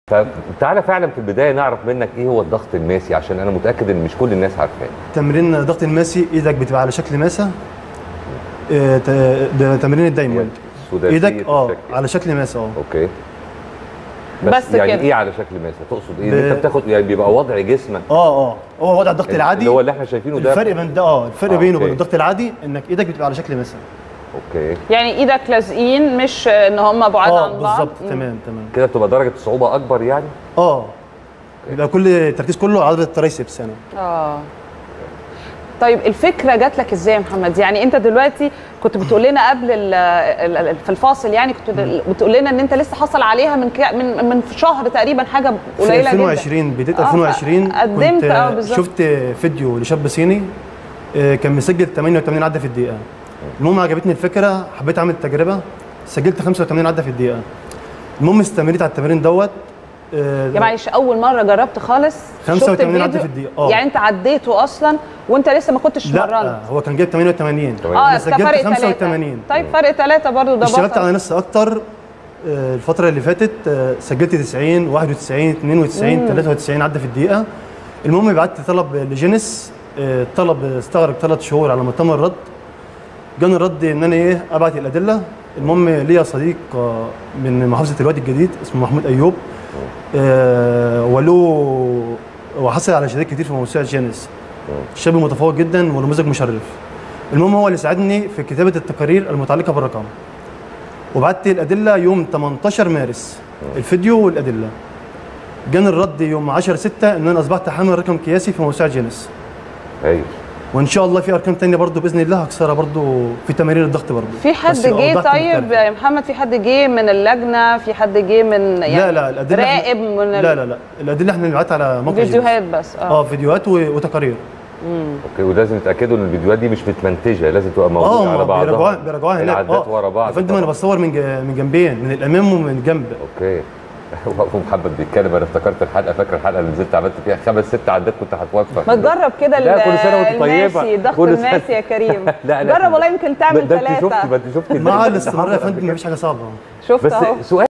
فتعالى فعلا في البدايه نعرف منك ايه هو الضغط الماسي عشان انا متاكد ان مش كل الناس عارفاه تمرين ضغط الماسي ايدك بتبقى على شكل ماسه آه، ت- ده تمرين الدايموند سداسية ايدك اه الشكل. على شكل ماسه اه اوكي بس, بس يعني كده. ايه على شكل ماسه تقصد ايه ب- ان انت بتاخد يعني بيبقى وضع جسمك اه اه هو وضع الضغط العادي اللي هو اللي احنا شايفينه ده الفرق بين ده اه الفرق آه، بينه أوكي. وبين الضغط العادي انك ايدك بتبقى على شكل ماسه اوكي يعني ايدك لازقين مش ان هم بعاد اه عن بعض بالظبط مم. تمام تمام كده بتبقى درجه الصعوبه اكبر يعني اه يبقى كل التركيز كله على عضله الترايسبس يعني اه طيب الفكره جات لك ازاي يا محمد يعني انت دلوقتي كنت بتقول لنا قبل ال ال في الفاصل يعني كنت بتقول لنا ان انت لسه حصل عليها من كا- من من شهر تقريبا حاجه في قليله جدا 2020 بدايه آه، 2020 قدمت كنت اه بالظبط شفت فيديو لشاب صيني آه، كان مسجل 88 عده في الدقيقه المهم عجبتني الفكره حبيت اعمل تجربه سجلت 85 عده في الدقيقه المهم استمريت على التمرين دوت آه، يا معلش اول مره جربت خالص شفت 85 عدة الفيديو، في الدقيقة، آه. يعني انت عديته اصلا وانت لسه ما كنتش اتمرنت لا هو كان جايب 88 تمام. اه انا ده سجلت فرق 85 تلاتة. طيب فرق ثلاثة برضو ده اشتغلت بطل. على نفسي اكتر آه، الفتره اللي فاتت آه، سجلت 90 91 92 93 عدى في الدقيقه المهم بعت طلب لجينيس آه، الطلب استغرق ثلاث شهور على ما تم الرد جاني الرد ان انا ايه ابعت الادله المهم ليا صديق آه، من محافظه الوادي الجديد اسمه محمود ايوب آه، وله وحصل على شهادات كتير في موسوعه جينيس شاب متفوق جدا ونموذج مشرف المهم هو اللي ساعدني في كتابه التقارير المتعلقه بالرقم وبعت الادله يوم 18 مارس الفيديو والادله جاني الرد يوم 10 6 ان انا اصبحت حامل رقم قياسي في موسوعه جينيس هايل وان شاء الله في ارقام تانية برضو باذن الله هكسرها برضو في تمارين الضغط برضو في حد بس جه أوضاع طيب مختلفة. يا محمد في حد جه من اللجنه في حد جه من يعني لا لا الادله إحنا- راقب من لا لا لا الادله احنا بنبعتها على موقع جينيس. فيديوهات بس اه اه فيديوهات و- وتقارير اوكي ولازم يتاكدوا ان الفيديوهات دي مش متمنتجه لازم تبقى اه موجوده على ما بعضها بيراجعوها بيراجعوها هناك العدات ورا بعض يا فندم انا طبعاً. بصور من ج- من جنبين من الامام ومن الجنب اوكي ومحمد بيتكلم انا افتكرت الحلقه فاكر الحلقه اللي نزلت عملت فيها خمس ست عدات كنت هتوفى ما تجرب كده لا، كل سنة وأنت طيبة. الماسي ضغط كل سنة. الماسي يا كريم لا لا جرب والله يمكن تعمل ده انت شفت ما ثلاثه انت شفت مع الفيديو. الاستمرار يا فندم مفيش حاجه صعبه شفت بس اهو سؤال